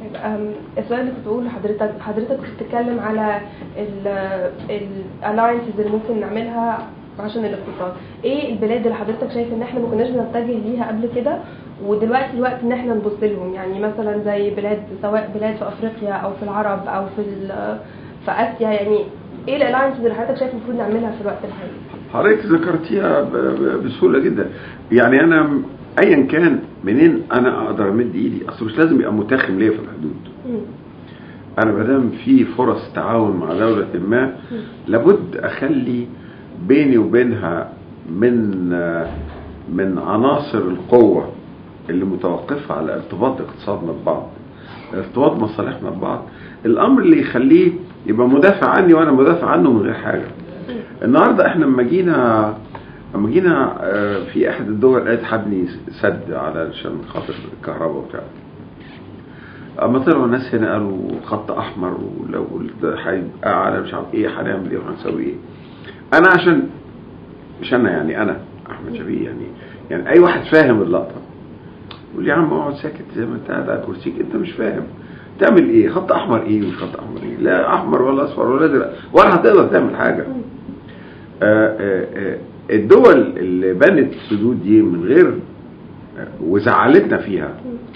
طيب، أم، السؤال اللي كنت بقوله لحضرتك حضرتك كنت بتتكلم على الالاينسز اللي ممكن نعملها عشان الاقتصاد ايه البلاد اللي حضرتك شايف ان احنا ما كناش بنتجه ليها قبل كده ودلوقتي الوقت ان احنا نبص لهم يعني مثلا زي بلاد سواء بلاد في افريقيا او في العرب او في ال- في اسيا يعني ايه الالاينسز اللي حضرتك شايف المفروض نعملها في الوقت الحالي حضرتك ذكرتيها ب- ب- بسهوله جدا يعني انا م- ايا كان منين انا اقدر امد ايدي اصل مش لازم يبقى متاخم ليا في الحدود مم. انا ما دام في فرص تعاون مع دوله ما لابد اخلي بيني وبينها من آه، من عناصر القوه اللي متوقفه على ارتباط اقتصادنا ببعض ارتباط مصالحنا ببعض الامر اللي يخليه يبقى مدافع عني وانا مدافع عنه من غير حاجه النهارده احنا لما جينا لما جينا آه، في احد الدول قالت هبني سد علشان خاطر الكهرباء وبتاع اما طلعوا الناس هنا قالوا خط احمر ولو قلت هيبقى على مش عارف ايه هنعمل ايه وهنسوي ايه انا عشان مش انا يعني انا احمد شفيق يعني يعني اي واحد فاهم اللقطه يقول لي يا عم اقعد ساكت زي ما انت قاعد على كرسيك انت مش فاهم تعمل ايه خط احمر ايه ومش خط احمر ايه لا احمر ولا اصفر ولا ازرق ولا هتقدر تعمل حاجه آه، آه، آه، الدول اللي بنت السدود دي من غير آه، وزعلتنا فيها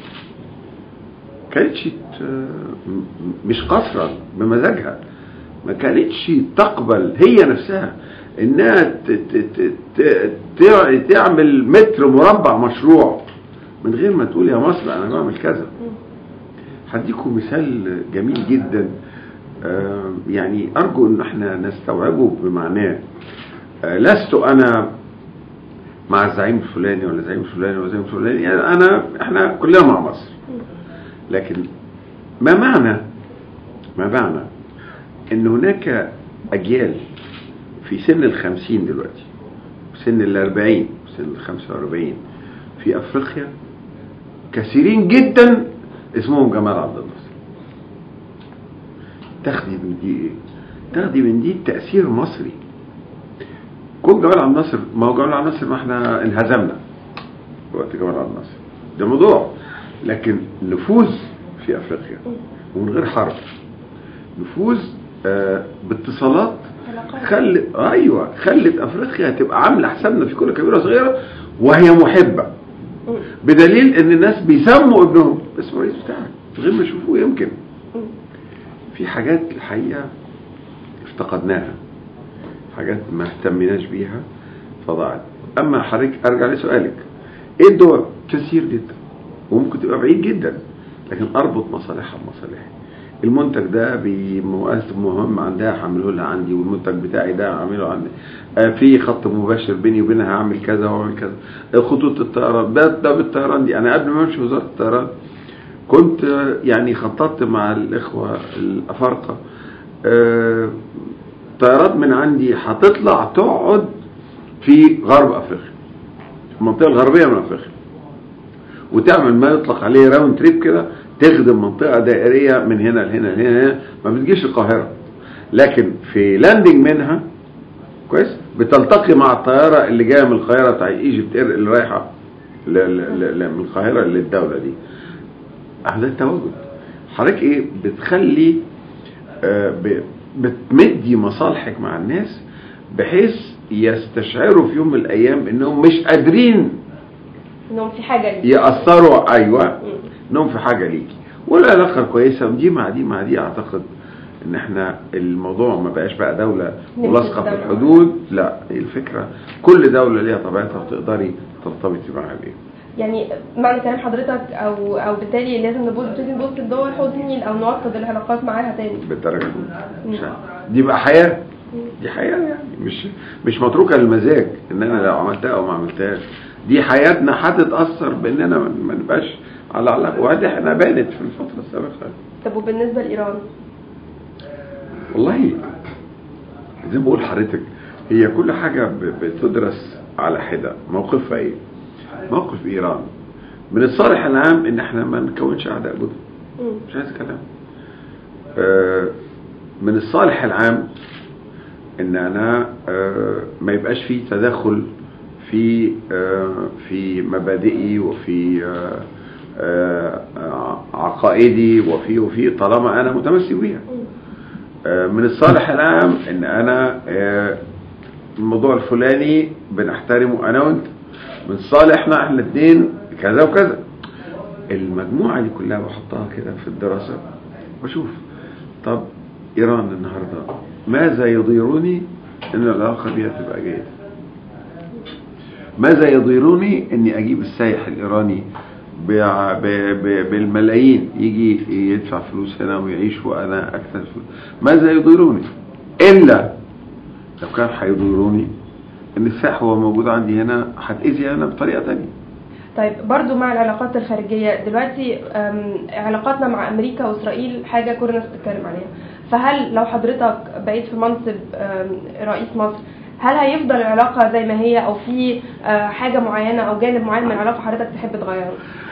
كانتش ت- م- م- مش قصرا بمزاجها ما كانتش تقبل هي نفسها انها ت- ت- ت- ت- تع- تعمل متر مربع مشروع من غير ما تقول يا مصر انا بعمل كذا هديكم مثال جميل جدا آه، يعني ارجو ان احنا نستوعبه بمعناه آه، لست انا مع الزعيم الفلاني ولا الزعيم الفلاني ولا الزعيم الفلاني يعني انا احنا كلنا مع مصر لكن ما معنى ما معنى ان هناك اجيال في سن الخمسين دلوقتي في سن الاربعين في سن الخمسة واربعين في افريقيا كثيرين جدا اسمهم جمال عبد الناصر تاخدي من دي ايه تاخدي من دي تأثير مصري كون جمال عبد الناصر ما هو جمال عبد الناصر ما احنا انهزمنا وقت جمال عبد الناصر ده موضوع لكن نفوذ في افريقيا ومن غير حرب نفوذ آه باتصالات علاقات. خلت ايوه خلت افريقيا تبقى عامله حسابنا في كل كبيره وصغيره وهي محبه مم. بدليل ان الناس بيسموا ابنهم اسمه الرئيس بتاعك من غير ما يشوفوه يمكن مم. في حاجات الحقيقه افتقدناها حاجات ما اهتمناش بيها فضاعت اما حضرتك ارجع لسؤالك ايه الدول كثير جدا وممكن تبقى بعيد جدا لكن اربط مصالحها بمصالحي المنتج ده بمؤسسة مهم عندها هعمله لها عندي والمنتج بتاعي ده هعمله عندي آه في خط مباشر بيني وبينها هعمل كذا واعمل كذا آه خطوط الطيران ده ده بالطيران دي انا قبل ما امشي وزاره الطيران كنت آه، يعني خططت مع الاخوه الافارقه آه، طيارات من عندي هتطلع تقعد في غرب افريقيا المنطقه الغربيه من افريقيا وتعمل ما يطلق عليه راوند تريب كده تخدم منطقه دائريه من هنا لهنا لهنا, لهنا ما بتجيش القاهره لكن في لاندنج منها كويس بتلتقي مع الطياره اللي جايه من القاهره بتاع ايجيبت اير اللي رايحه ل- ل- ل- ل- من القاهره للدوله دي ده التواجد حضرتك ايه بتخلي آه، ب- بتمدي مصالحك مع الناس بحيث يستشعروا في يوم من الايام انهم مش قادرين انهم في حاجه ليه. ياثروا ايوه مم. انهم في حاجه ليكي والعلاقه كويسه ودي مع دي مع دي اعتقد ان احنا الموضوع ما بقاش بقى دوله ملاصقه في دولة. الحدود لا الفكره كل دوله ليها طبيعتها وتقدري ترتبطي معاها بيها يعني معنى كلام حضرتك او او بالتالي لازم نبص نبتدي نبص لدول حوض النيل او نوطد العلاقات معاها تاني بالدرجه دي مش عارف. دي بقى حياه دي حياه يعني مش مش متروكه للمزاج ان انا لو عملتها او ما عملتهاش دي حياتنا هتتاثر باننا ما ما نبقاش على علاقه وهذه احنا بانت في الفتره السابقه طب وبالنسبه لايران والله زي ما بقول لحضرتك هي كل حاجه ب- بتدرس على حده موقفها ايه موقف ايران من الصالح العام ان احنا ما نكونش اعداء جدد مم. مش عايز كلام آه، من الصالح العام ان انا آه، ما يبقاش في تدخل في آه، في مبادئي وفي آه، آه، آه، عقائدي وفي وفي طالما انا متمسك بيها آه، من الصالح العام ان انا آه، الموضوع الفلاني بنحترمه انا وانت من صالحنا احنا الاثنين كذا وكذا المجموعه دي كلها بحطها كده في الدراسه واشوف طب ايران النهارده ماذا يضيرني ان العلاقه بها تبقى جيده ماذا يضيرني اني اجيب السائح الايراني بع- ب- ب- بالملايين يجي يدفع فلوس هنا ويعيش وانا اكثر فلوس ماذا يضيرني الا لو كان هيضيروني ان السائح هو موجود عندي هنا هتاذي انا بطريقه تانية طيب برضو مع العلاقات الخارجية دلوقتي أم، علاقاتنا مع أمريكا وإسرائيل حاجة كل الناس بتتكلم عليها فهل لو حضرتك بقيت في منصب أم، رئيس مصر هل هيفضل العلاقة زي ما هي أو في آه، حاجة معينة أو جانب معين من العلاقة حضرتك تحب تغيره؟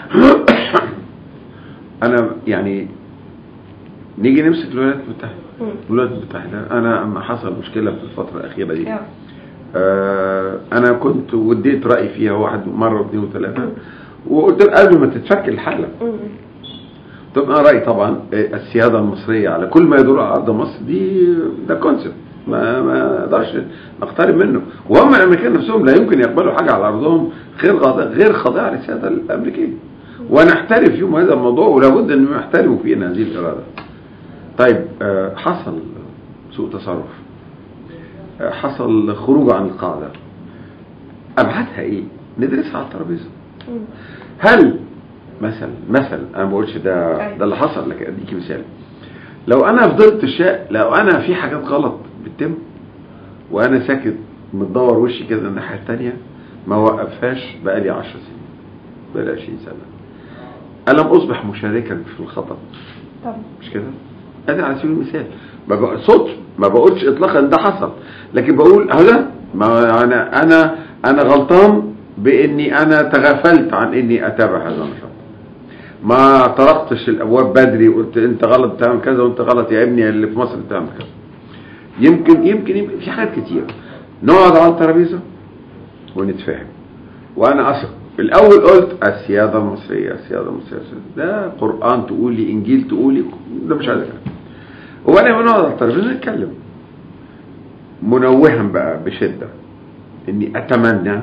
انا يعني نيجي نمسك الولايات المتحده مم. الولايات المتحده انا اما حصل مشكله في الفتره الاخيره دي آه. آه انا كنت وديت رايي فيها واحد مره واثنين وثلاثه وقلت له قبل ما تتفك الحاله مم. طب انا رايي طبعا آه، السياده المصريه على كل ما يدور على ارض مصر دي ده كونسبت ما ما نقدرش نقترب منه وهم الامريكان نفسهم لا يمكن يقبلوا حاجه على ارضهم غير خاضعه غير خاضعه للسياده الامريكيه ونحترم فيهم هذا الموضوع ولابد ان يحترموا فينا هذه الاراده طيب آه، حصل سوء تصرف آه، حصل خروج عن القاعده ابعادها ايه ندرسها على الترابيزه مم. هل مثلا مثلا انا ما بقولش ده أيوة. ده اللي حصل لكن اديكي مثال لو انا فضلت شاء لو انا في حاجات غلط بتتم وانا ساكت متدور وشي كده الناحيه الثانيه ما وقفهاش بقالي 10 سنين بقالي 20 سنه الم اصبح مشاركا في الخطا طب مش كده ادي على سبيل المثال ما بقصدش ما بقولش اطلاقا ده حصل لكن بقول اهو ده ما انا انا انا غلطان باني انا تغافلت عن اني اتابع هذا النشاط ما طرقتش الابواب بدري وقلت انت غلط بتعمل كذا وانت غلط يا ابني اللي في مصر بتعمل كذا يمكن يمكن يمكن في حاجات كتير نقعد على الترابيزه ونتفاهم وانا اثق في الاول قلت السياده المصريه السياده المصريه ده قران تقولي انجيل تقولي ده مش عايز كلام وبعدين لما نقعد على الترابيزه نتكلم منوها بقى بشده اني اتمنى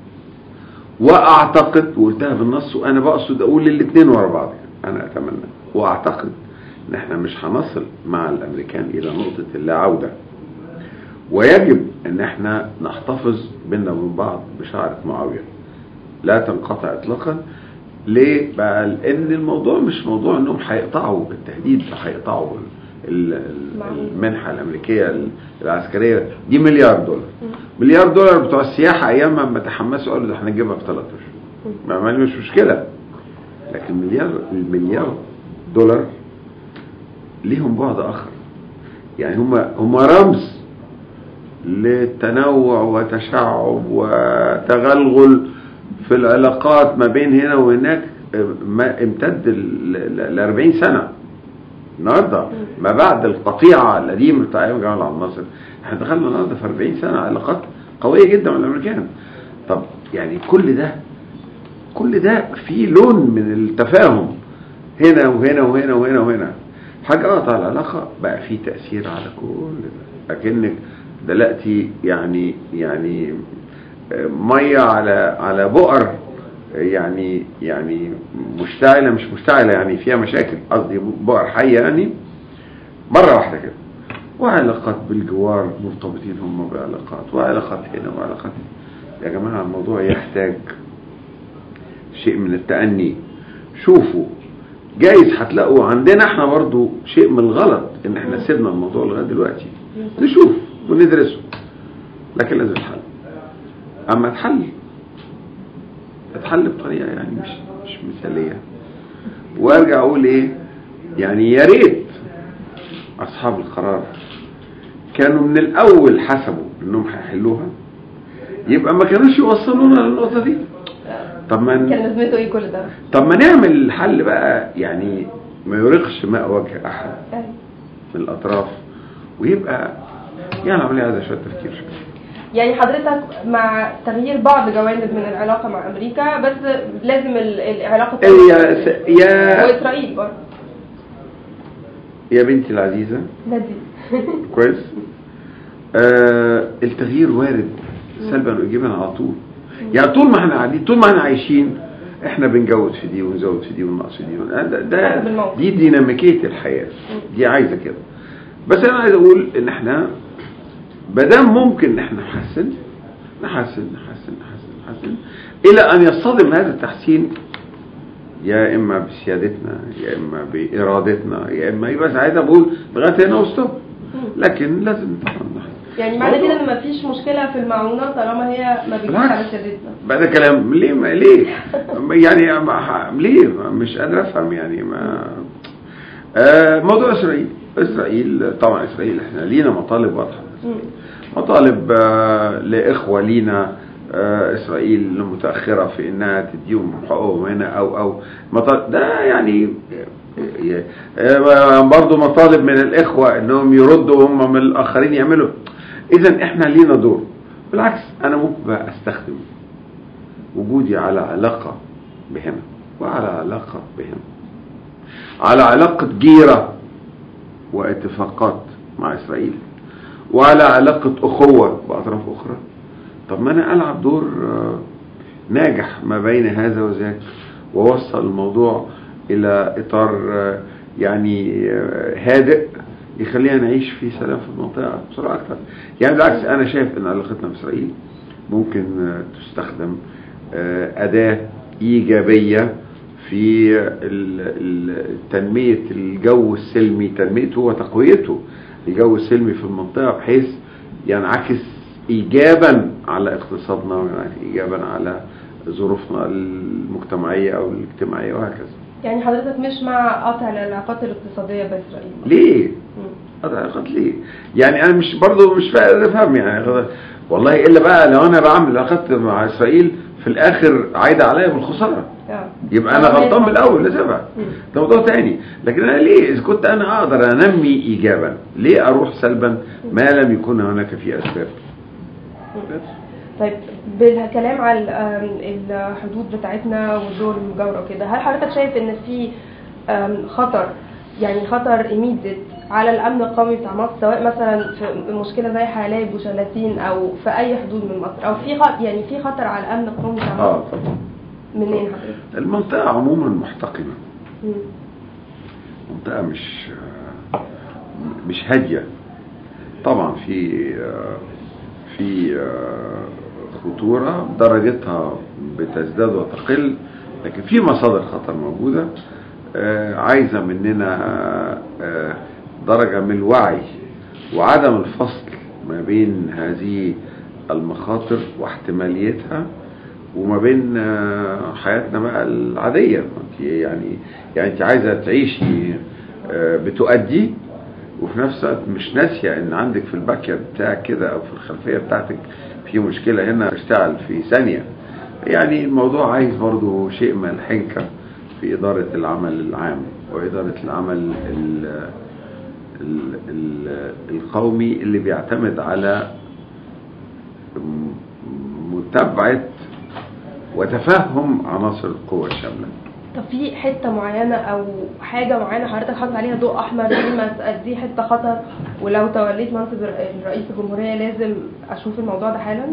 واعتقد وقلتها بالنص وانا بقصد اقول الاثنين ورا بعض انا اتمنى واعتقد ان احنا مش هنصل مع الامريكان الى نقطه اللا عوده ويجب ان احنا نحتفظ بيننا وبين بعض بشعرة معاوية لا تنقطع اطلاقا ليه بقى لان الموضوع مش موضوع انهم هيقطعوا بالتهديد هيقطعوا ال- ال- معقول. المنحة الامريكية العسكرية دي مليار دولار مليار دولار بتوع السياحة ايام ما تحمسوا قالوا ده احنا نجيبها في ثلاث اشهر ما ما مش مشكلة لكن مليار المليار دولار ليهم بعد اخر يعني هم هم رمز للتنوع وتشعب وتغلغل في العلاقات ما بين هنا وهناك ما امتد ل 40 سنه النهارده ما بعد القطيعه القديمه بتاع ايام جمال عبد الناصر احنا دخلنا النهارده في 40 سنه علاقات قويه جدا مع الامريكان طب يعني كل ده كل ده فيه لون من التفاهم هنا وهنا وهنا وهنا وهنا حاجة قطع العلاقة بقى فيه تأثير على كل ده أكنك دلوقتي يعني يعني آه، مية على على بؤر يعني يعني مشتعلة مش مشتعلة يعني فيها مشاكل قصدي بؤر حية يعني مرة واحدة كده وعلاقات بالجوار مرتبطين هم بعلاقات وعلاقات هنا وعلاقات هنا. يا جماعة الموضوع يحتاج شيء من التأني شوفوا جايز هتلاقوا عندنا احنا برضو شيء من الغلط ان احنا سيبنا الموضوع لغايه دلوقتي نشوف وندرسه لكن لازم يتحل اما اتحل اتحل بطريقه يعني مش مش مثاليه وارجع اقول ايه يعني يا ريت اصحاب القرار كانوا من الاول حسبوا انهم هيحلوها يبقى ما كانوش يوصلونا للنقطه دي طب ما كان لازمته ايه كل ده؟ طب ما نعمل الحل بقى يعني ما يرقش ماء وجه احد أيوة. من الاطراف ويبقى يعني عمليه عايزه شويه تفكير يعني حضرتك مع تغيير بعض جوانب من العلاقه مع امريكا بس لازم ال- العلاقه يا س- يا واسرائيل برضه يا بنتي العزيزة لا دي كويس آه التغيير وارد سلبا وايجابا على طول يعني طول ما احنا قاعدين طول ما احنا عايشين احنا بنجود في دي ونزود في دي وننقص في دي ون- ده, ده حسب الموقف. دي ديناميكيه الحياه دي عايزه كده بس انا عايز اقول ان احنا بدام ممكن ان احنا نحسن نحسن نحسن نحسن نحسن الى ان يصطدم هذا التحسين يا اما بسيادتنا يا اما بارادتنا يا اما يبقى ساعتها بقول لغايه هنا وستوب لكن لازم طبعا نحسن يعني معنى كده ان مفيش مشكله في المعونه طالما هي ما بتجيش على بالعكس. سيادتنا بقى ده كلام ليه ما ليه يعني ما ليه مش قادر افهم يعني ما آه موضوع اسرائيل اسرائيل طبعا اسرائيل احنا لينا مطالب واضحه مم. مطالب آه لاخوه لينا آه اسرائيل متاخره في انها تديهم حقوقهم هنا او او مطالب ده يعني آه برضه مطالب من الاخوه انهم يردوا هم من الاخرين يعملوا اذا احنا لينا دور بالعكس انا ممكن بقى استخدم وجودي على علاقه بهنا وعلى علاقه بهنا على علاقه جيره واتفاقات مع اسرائيل وعلى علاقة أخوة بأطراف أخرى طب ما أنا ألعب دور آه، ناجح ما بين هذا وذاك ووصل الموضوع إلى إطار آه، يعني آه، هادئ يخلينا نعيش في سلام في المنطقة بسرعة أكثر يعني بالعكس أنا شايف أن علاقتنا بإسرائيل ممكن آه، تستخدم آه، أداة إيجابية في ال- ال- تنمية الجو السلمي تنميته وتقويته الجو السلمي في المنطقة بحيث ينعكس إيجابا على اقتصادنا وينعكس إيجابا على ظروفنا المجتمعية أو الاجتماعية وهكذا يعني حضرتك مش مع قطع العلاقات الاقتصاديه باسرائيل ليه؟ مم. قطع علاقات ليه؟ يعني أنا مش برضه مش فاهم افهم يعني والله إلا بقى لو أنا بعمل علاقات مع إسرائيل في الآخر عايدة عليا بالخسارة آه. يبقى انا آه، غلطان من ماشي. الاول لسبب مم. ده موضوع تاني لكن انا ليه اذا كنت انا اقدر انمي ايجابا ليه اروح سلبا ما لم يكن هناك فيه اسباب بس. طيب بالكلام على آم، الحدود بتاعتنا والدول المجاوره وكده هل حضرتك شايف ان في آم، خطر يعني خطر ايميديت على الامن القومي بتاع مصر سواء مثلا في مشكله زي حلايب وشلاتين او في اي حدود من مصر او في خ- يعني في خطر على الامن القومي بتاع اه مصر طبعا منين حضرتك؟ المنطقه عموما محتقنه مم. منطقه مش آه، مش هاديه طبعا في آه، في آه، خطوره درجتها بتزداد وتقل لكن في مصادر خطر موجوده آه، عايزه مننا آه، درجه من الوعي وعدم الفصل ما بين هذه المخاطر واحتماليتها وما بين آه، حياتنا بقى العاديه انت يعني يعني انت عايزه تعيشي آه، بتؤدي وفي نفس الوقت مش ناسيه ان عندك في الباك يارد بتاعك كده او في الخلفيه بتاعتك في مشكله هنا تشتغل في ثانيه يعني الموضوع عايز برضو شيء من الحنكه في اداره العمل العام واداره العمل ال ال ال القومي اللي بيعتمد على م- متابعه وتفهم عناصر القوى الشامله طب في حته معينه او حاجه معينه حضرتك حاطط عليها ضوء احمر دي مس- دي حته خطر ولو توليت منصب الر- رئيس الجمهوريه لازم اشوف الموضوع ده حالا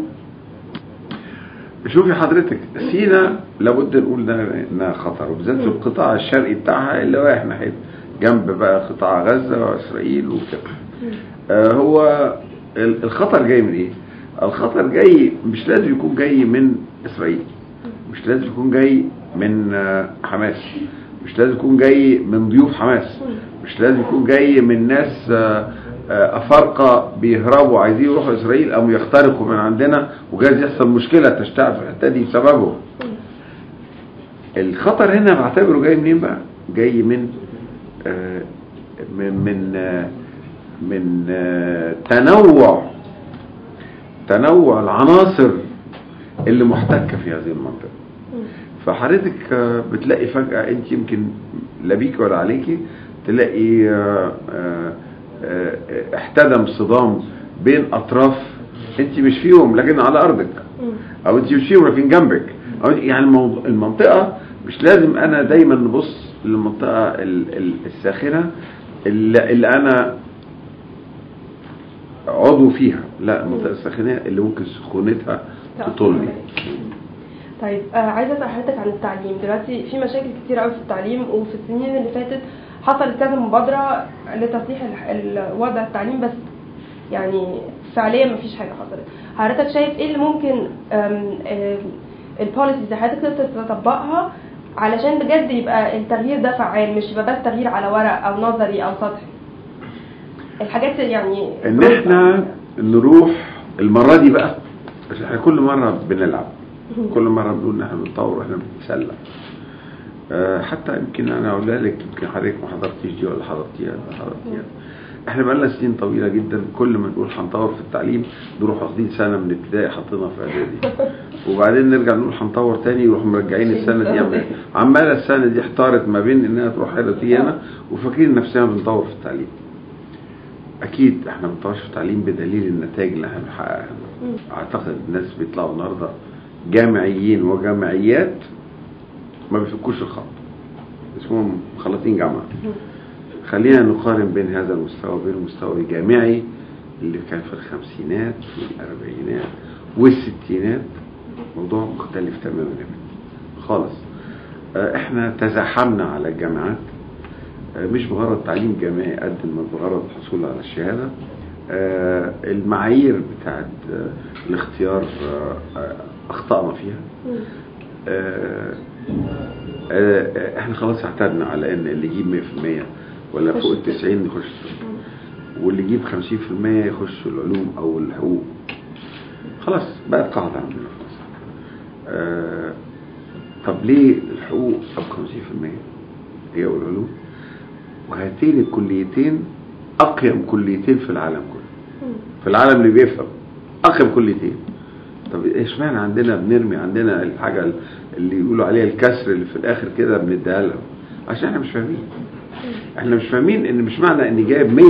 شوفي حضرتك سينا لابد نقول ده انها خطر وبالذات في القطاع الشرقي بتاعها اللي رايح ناحيه جنب بقى قطاع غزه واسرائيل وكده آه هو ال- الخطر جاي من ايه؟ الخطر جاي مش لازم يكون جاي من اسرائيل مش لازم يكون جاي من آه، حماس مش لازم يكون جاي من ضيوف حماس مش لازم يكون جاي من ناس آه، آه، افارقه بيهربوا عايزين يروحوا اسرائيل او يخترقوا من عندنا وجايز يحصل مشكله تشتعل في الحته دي بسببه الخطر هنا بعتبره جاي منين بقى جاي من آه، من من آه، من آه، تنوع تنوع العناصر اللي محتكه في هذه المنطقه فحضرتك آه، بتلاقي فجأة انت يمكن لا بيك ولا عليكي تلاقي آه، آه، آه، احتدم صدام بين اطراف انت مش فيهم لكن على ارضك مم. او انت مش فيهم لكن جنبك أو يعني الموضوع المنطقه مش لازم انا دايما نبص للمنطقه ال- ال- الساخنه اللي, اللي انا عضو فيها لا المنطقه الساخنه اللي ممكن سخونتها تطولني طيب آه عايزه اسال حضرتك عن التعليم دلوقتي في مشاكل كتير قوي في التعليم وفي السنين اللي فاتت حصلت كذا مبادره لتصليح الح- الوضع التعليم بس يعني فعليا مفيش حاجه حصلت حضرتك شايف ايه اللي ممكن البوليسيز اللي حضرتك تقدر تطبقها علشان بجد يبقى التغيير ده فعال مش يبقى بس تغيير على ورق او نظري او سطحي الحاجات يعني ان احنا نروح المره دي بقى عشان احنا كل مره بنلعب كل مره بنقول ان احنا بنطور واحنا بنتسلى آه، حتى يمكن انا اقولها لك يمكن حضرتك ما حضرتيش دي ولا حضرتيها ولا حضرتيها احنا بقالنا سنين طويله جدا كل ما نقول هنطور في التعليم نروح واخدين سنه من ابتدائي حاطينها في اعدادي وبعدين نرجع نقول هنطور تاني يروحوا مرجعين السنه دي عمال- عماله السنه دي احتارت ما بين انها تروح هنا وتيجي هنا وفاكرين نفسنا بنطور في التعليم اكيد احنا ما بنطورش في التعليم بدليل النتائج اللي احنا بنحققها مم. اعتقد الناس بيطلعوا النهارده جامعيين وجامعيات ما بيفكوش الخط اسمهم مخلطين جامعه مم. خلينا نقارن بين هذا المستوى وبين المستوى الجامعي اللي كان في الخمسينات والاربعينات والستينات موضوع مختلف تماما خالص آه، احنا تزاحمنا على الجامعات آه، مش بغرض تعليم جامعي قد ما بغرض الحصول على الشهاده آه، المعايير بتاعت آه، الاختيار آه، آه، اخطأنا فيها مم. آه، آه، احنا خلاص اعتدنا على ان اللي يجيب 100% ولا يخش فوق ال الطب. 90 يخش الطب مم. واللي يجيب 50% يخش العلوم او الحقوق خلاص بقت قاعده عندنا في مصر آه، طب ليه الحقوق ب 50% هي والعلوم وهاتين الكليتين اقيم كليتين في العالم كله مم. في العالم اللي بيفهم اقيم كليتين طب اشمعنى عندنا بنرمي عندنا الحاجه اللي يقولوا عليها الكسر اللي في الاخر كده بنديها لهم عشان احنا مش فاهمين احنا مش فاهمين ان مش معنى اني جايب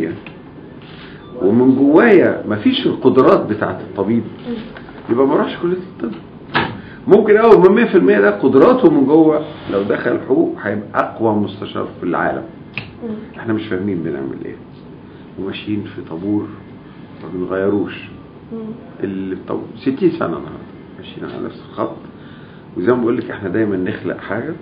100% ومن جوايا مفيش القدرات بتاعت الطبيب يبقى ما اروحش كليه الطب ممكن اول من 100% ده قدراته من جوه لو دخل حقوق هيبقى اقوى مستشار في العالم مم. احنا مش فاهمين بنعمل ايه وماشيين في طابور ما بنغيروش مم. اللي طب 60 سنه النهارده ماشيين على نفس الخط وزي ما بقول لك احنا دايما نخلق حاجه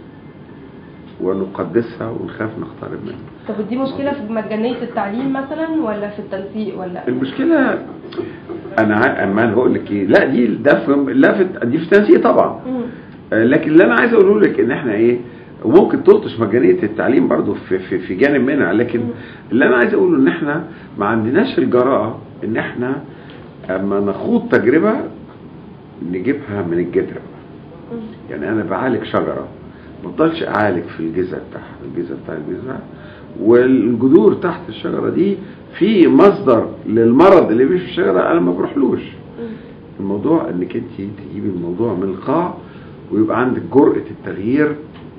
ونقدسها ونخاف نقترب منها طب ودي مشكلة في مجانية التعليم مثلا ولا في التنسيق ولا المشكله انا ع- اما انا بقول لك ايه لا دي ده في لا في دي في التنسيق طبعا مم. آه، لكن اللي انا عايز اقوله لك ان احنا ايه وممكن تلطش مجانيه التعليم برضو في, في, في جانب منها لكن اللي انا عايز اقوله ان احنا ما عندناش الجراءه ان احنا اما نخوض تجربه نجيبها من الجذر مم. يعني انا بعالج شجره ما افضلش اعالج في الجذع بتاعها الجذع بتاع الجذع والجذور تحت الشجره دي في مصدر للمرض اللي فيه في الشجره انا ما بروحلوش مم. الموضوع انك انت تجيبي الموضوع من القاع ويبقى عندك جرأة التغيير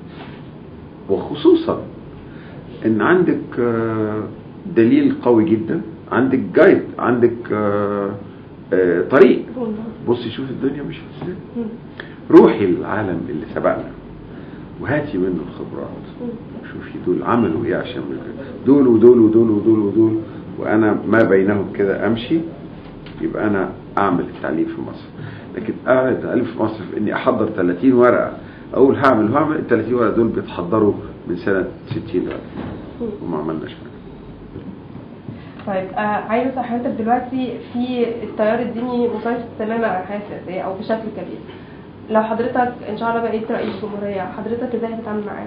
وخصوصا ان عندك آه، دليل قوي جدا عندك جايد عندك آه، آه، طريق بصي شوفي الدنيا مش ازاي مم. روحي للعالم اللي سبقنا وهاتي منه الخبرات مم. شوفي دول عملوا ايه عشان دول ودول ودول ودول ودول وانا ما بينهم كده امشي يبقى انا اعمل التعليم في مصر لكن اعمل التعليم في مصر في اني احضر 30 ورقه اقول هعمل وهعمل ال 30 ورقه دول بيتحضروا من سنه 60 دلوقتي مم. وما عملناش حاجه طيب آه عايز اسال حضرتك دلوقتي في التيار الديني مسيطر تماما على الحياه السياسيه او بشكل كبير لو حضرتك ان شاء الله بقيت رئيس جمهوريه حضرتك ازاي هتتعامل معاه؟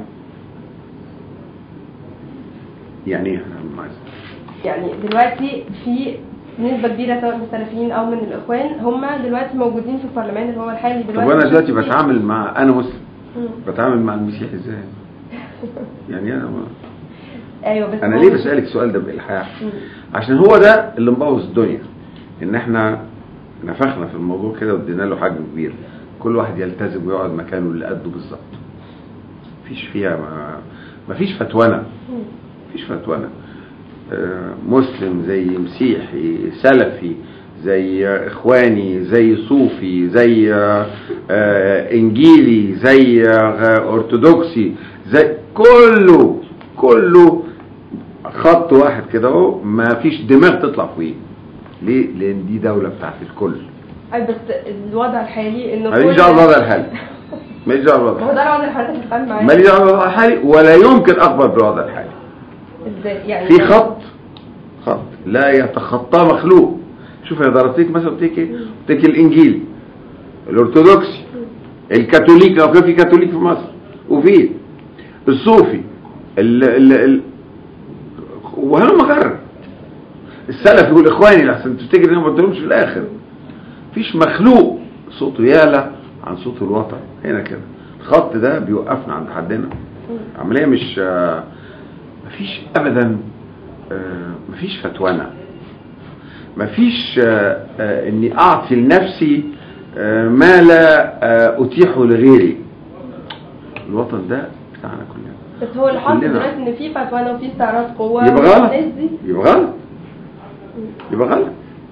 يعني ايه هنعمل معاذ؟ يعني دلوقتي في نسبة كبيرة سواء من السلفيين أو من الإخوان هم دلوقتي موجودين في البرلمان اللي هو الحالي طب دلوقتي انا دلوقتي في- بتعامل مع انا مسلم مم. بتعامل مع المسيح ازاي؟ يعني انا ما أيوه بس انا هو- ليه بسالك السؤال ده بالالحاح؟ مم. عشان هو ده اللي مبوظ الدنيا ان احنا نفخنا في الموضوع كده وادينا له حجم كبير كل واحد يلتزم ويقعد مكانه اللي قده بالظبط مفيش فيها ما مفيش فتوانه مم. مفيش فتوانه آه، مسلم زي مسيحي سلفي زي اخواني زي صوفي زي آه، آه، انجيلي زي آه، ارثوذكسي زي كله كله خط واحد كده اهو ما فيش دماغ تطلع فوقيه ليه لان دي دوله بتاعت الكل أي بس الوضع الحالي انه ماليش كل- دعوه بالوضع الحالي ماليش دعوه بالوضع ما هو الحالي ده الوضع اللي حضرتك بتتكلم معاه ماليش دعوه بالوضع الحالي ولا يمكن اقبل بالوضع الحالي ازاي يعني في خط خط لا يتخطاه مخلوق شوف يا ضربتك مثلا قلت لك ايه قلت لك الانجيل الارثوذكسي الكاثوليك لو كان في كاثوليك في مصر وفي الصوفي ال ال ال وهلم جرب السلف يقول اخواني لحسن تفتكر انهم ما قلتلهمش في الاخر مفيش مخلوق صوته يالا عن صوت الوطن هنا كده الخط ده بيوقفنا عند حدنا عمليه مش آه، مفيش ابدا آه، مفيش فتوانة مفيش آه، آه، اني اعطي لنفسي آه، ما لا آه، اتيحه لغيري الوطن ده بتاعنا كلنا بس هو اللي حاصل كلنا. دلوقتي ان في فتوى وفي استعراض قوه يبقى غلط والناس دي يبقى غلط يبقى غلط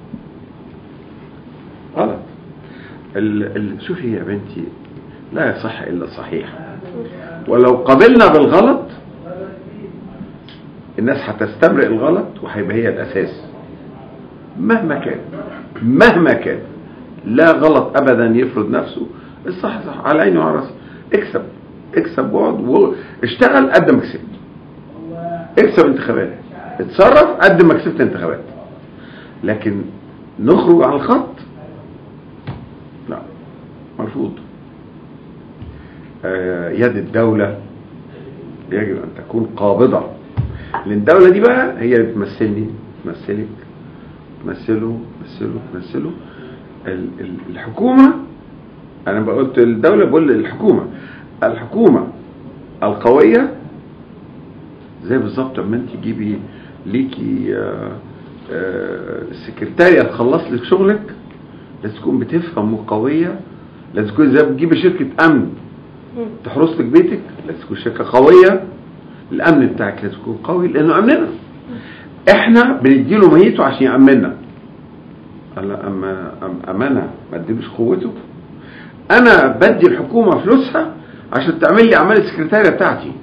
غلط ال... ال... شوفي يا بنتي لا يصح الا الصحيح ولو قبلنا بالغلط الناس هتستمرئ الغلط وهيبقى هي الاساس مهما كان مهما كان لا غلط ابدا يفرض نفسه الصح صح على عيني وعلى راسي اكسب اكسب واقعد واشتغل قد ما كسبت اكسب انتخابات اتصرف قد ما كسبت انتخابات لكن نخرج عن الخط لا مرفوض آه، يد الدولة يجب أن تكون قابضة لأن الدولة دي بقى هي اللي بتمثلني تمثلك تمثله تمثله تمثله ال- ال- الحكومة أنا قلت الدولة بقول الحكومة الحكومة القوية زي بالظبط لما انت تجيبي ليكي آه، آه، سكرتارية تخلص لك شغلك لازم تكون بتفهم وقوية لازم تكون زي بتجيبي شركة أمن مم. تحرس لك بيتك لازم تكون شركة قوية الأمن بتاعك لازم يكون قوي لأنه أمننا احنا بنديله ميته عشان يأمننا قال لا أما أم- أمانة ما اديلوش قوته أنا بدي الحكومة فلوسها عشان تعمل لي أعمال السكرتارية بتاعتي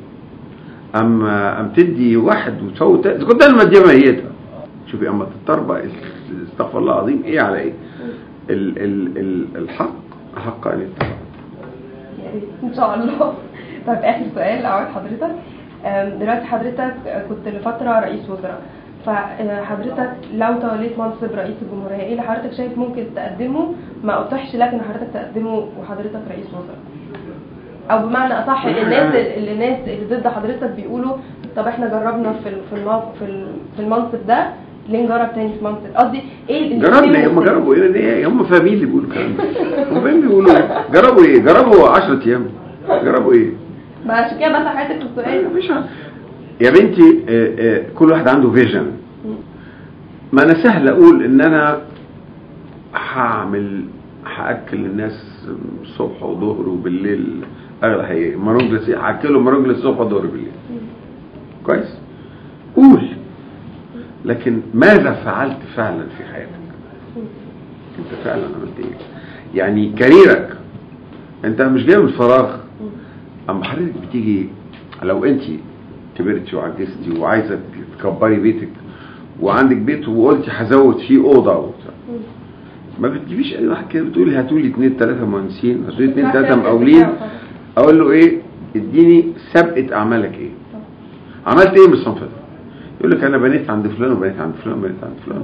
اما ام تدي واحد وتسوي تا- اذا كنت انا مديها ميتها شوفي اما تتربى استغفر الله العظيم ايه على ايه ال ال ال الحق حق ان يتبع يا ريت ان شاء الله طيب اخر سؤال اعود حضرتك أم، دلوقتي حضرتك كنت لفتره رئيس وزراء فحضرتك لو توليت منصب رئيس الجمهوريه ايه اللي حضرتك شايف ممكن تقدمه ما اتاحش لك ان حضرتك تقدمه وحضرتك رئيس وزراء او بمعنى اصح الناس اللي الناس اللي ضد حضرتك بيقولوا طب احنا جربنا في ال- في الموقف في ال- في المنصب ده ليه نجرب تاني في منصب قصدي ايه اللي جربنا فيه هم مختلف؟ جربوا ايه لأن إيه؟ هم فاهمين اللي بيقولوا الكلام ده هم فاهمين بيقولوا ايه جربوا ايه جربوا 10 ايام جربوا ايه ما عشان كده بس حضرتك السؤال مفيش حاجة. يا بنتي آه، آه، كل واحد عنده فيجن ما انا سهل اقول ان انا هعمل هاكل الناس الصبح وظهر وبالليل اغلى هي مرونجلس هاكلهم مرونجلس الصبح وظهر بالليل كويس قول لكن ماذا فعلت فعلا في حياتك انت فعلا عملت ايه يعني كاريرك انت مش جاي من فراغ اما حضرتك بتيجي لو انت كبرتي وعجزتي وعايزه تكبري بيتك وعندك بيت وقلتي هزود فيه اوضه وبتاع ما بتجيبيش اي واحد كده بتقولي هاتوا لي اثنين ثلاثه مهندسين هاتوا لي اثنين ثلاثه مقاولين اقول له ايه اديني سابقه اعمالك ايه عملت ايه من الصنف ده يقول لك انا بنيت عند فلان وبنيت عند فلان وبنيت عند فلان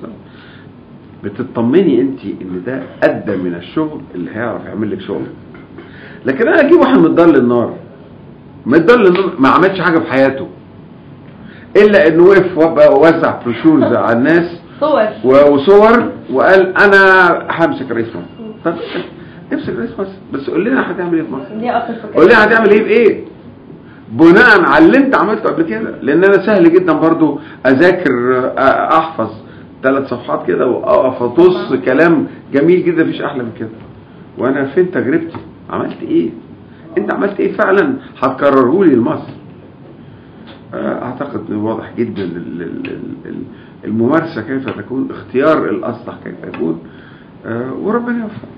بتطمني انت ان ده ادى من الشغل اللي هيعرف يعمل لك شغل لكن انا اجيب واحد متضل للنار متضل للنار ما عملش حاجه في حياته الا انه وقف وبقى ووزع بروشورز على الناس صور و- وصور وقال انا همسك رئيس مصر طب امسك رئيس مصر بس قول لنا هتعمل ايه في مصر ليه اثر في قول لنا هتعمل ايه بايه بناء على اللي انت عملته قبل كده لان انا سهل جدا برضو اذاكر أ- احفظ ثلاث صفحات كده واقف اطص كلام جميل جدا مفيش احلى من كده وانا فين تجربتي عملت ايه انت عملت ايه فعلا هتكرره لي لمصر آه، اعتقد انه واضح جدا ال- ال- ال- ال- الممارسه كيف تكون اختيار الاصلح كيف يكون آه، وربنا يوفق